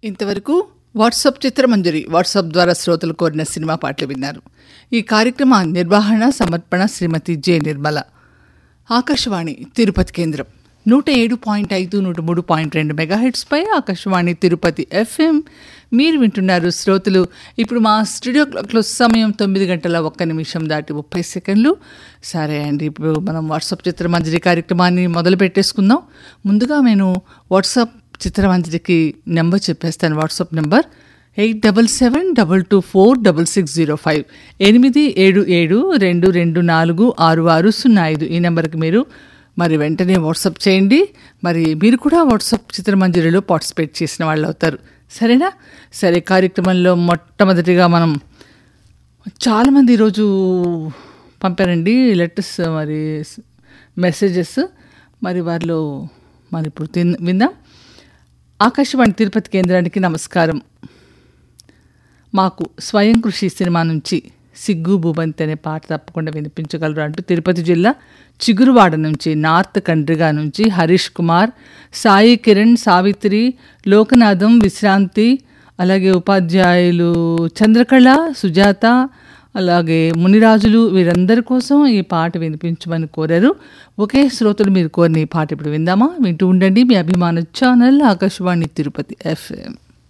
ఇంతవరకు WhatsApp చిత్రమంజరి WhatsApp ద్వారా శ్రోతలు కోరిన సినిమా పాటలు విన్నారు ఈ కార్యక్రమ నిర్వహణ సమర్పణ శ్రీమతి జె నిర్మల ఆకాశవాణి తిరుపతి కేంద్రం నూట ఏడు పాయింట్ ఐదు నూట మూడు పాయింట్ రెండు మెగాహెట్స్పై ఆకాశవాణి తిరుపతి ఎఫ్ఎం మీరు వింటున్నారు శ్రోతలు ఇప్పుడు మా స్టూడియో క్లాక్లో సమయం తొమ్మిది గంటల ఒక్క నిమిషం దాటి ముప్పై సెకండ్లు సరే అండి ఇప్పుడు మనం వాట్సాప్ చిత్రమంజరి కార్యక్రమాన్ని మొదలు పెట్టేసుకుందాం ముందుగా నేను వాట్సాప్ చిత్రమంజరికి నెంబర్ చెప్పేస్తాను WhatsApp number eight double seven double two four double six zero five ఎనిమిది ఏడు ఏడు రెండు రెండు నాలుగు ఆరు ఆరు సున్నా ఐదు ఈ నెంబర్కి మీరు మరి వెంటనే వాట్సాప్ చేయండి మరి మీరు కూడా వాట్సాప్ చిత్రమంజరిలో పార్టిసిపేట్ చేసిన వాళ్ళు అవుతారు సరేనా సరే కార్యక్రమంలో మొట్టమొదటిగా మనం చాలామంది ఈరోజు పంపారండి లెటర్స్ మరి మెసేజెస్ మరి వారిలో మరి ఇప్పుడు తిన్ విందాం ఆకాశవాణి తిరుపతి కేంద్రానికి నమస్కారం మాకు స్వయం కృషి సినిమా నుంచి సిగ్గు భూబంతి అనే పాట తప్పకుండా వినిపించగలరు అంటూ తిరుపతి జిల్లా చిగురువాడ నుంచి నార్త్ కండ్రిగా నుంచి హరీష్ కుమార్ సాయి కిరణ్ సావిత్రి లోకనాథం విశ్రాంతి అలాగే ఉపాధ్యాయులు చంద్రకళ సుజాత అలాగే మునిరాజులు వీరందరి కోసం ఈ పాట వినిపించమని కోరారు ఒకే శ్రోతలు మీరు కోరిన ఈ పాట ఇప్పుడు విందామా వింటూ ఉండండి మీ అభిమాన ఛానల్ ఆకాశవాణి తిరుపతి ఎఫ్ఎం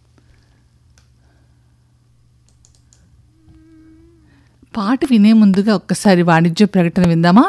పాట వినే ముందుగా ఒక్కసారి వాణిజ్య ప్రకటన విందామా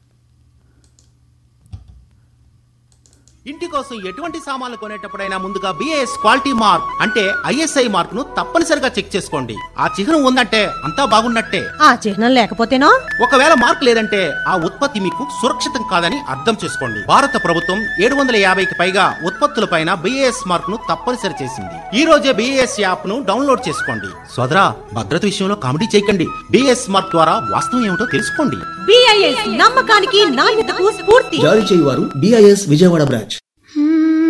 ఇంటి కోసం ఎటువంటి సామాన్లు కొనేటప్పుడైనా ముందుగా బిఏఎస్ క్వాలిటీ మార్క్ అంటే ఐఎస్ఐ మార్క్ ను తప్పనిసరిగా చెక్ చేసుకోండి ఆ చిహ్నం ఉందంటే అంతా బాగున్నట్టే ఆ చిహ్నం లేకపోతేనో ఒకవేళ మార్క్ లేదంటే ఆ ఉత్పత్తి మీకు సురక్షితం కాదని అర్థం చేసుకోండి భారత ప్రభుత్వం ఏడు వందల యాభైకి పైగా ఉత్పత్తులపైన బిఏఎస్ మార్క్ ను తప్పనిసరి చేసింది ఈ రోజే బిఏఎస్ యాప్ ను డౌన్లోడ్ చేసుకోండి సోదరా భద్రత విషయంలో కామెడీ చేయకండి బిఏఎస్ మార్క్ ద్వారా వాస్తవం ఏమిటో తెలుసుకోండి బిఐఎస్ నమ్మకానికి నాణ్యతకు స్ఫూర్తి జారీ చేయువారు బిఐఎస్ విజయవాడ బ్రాంచ్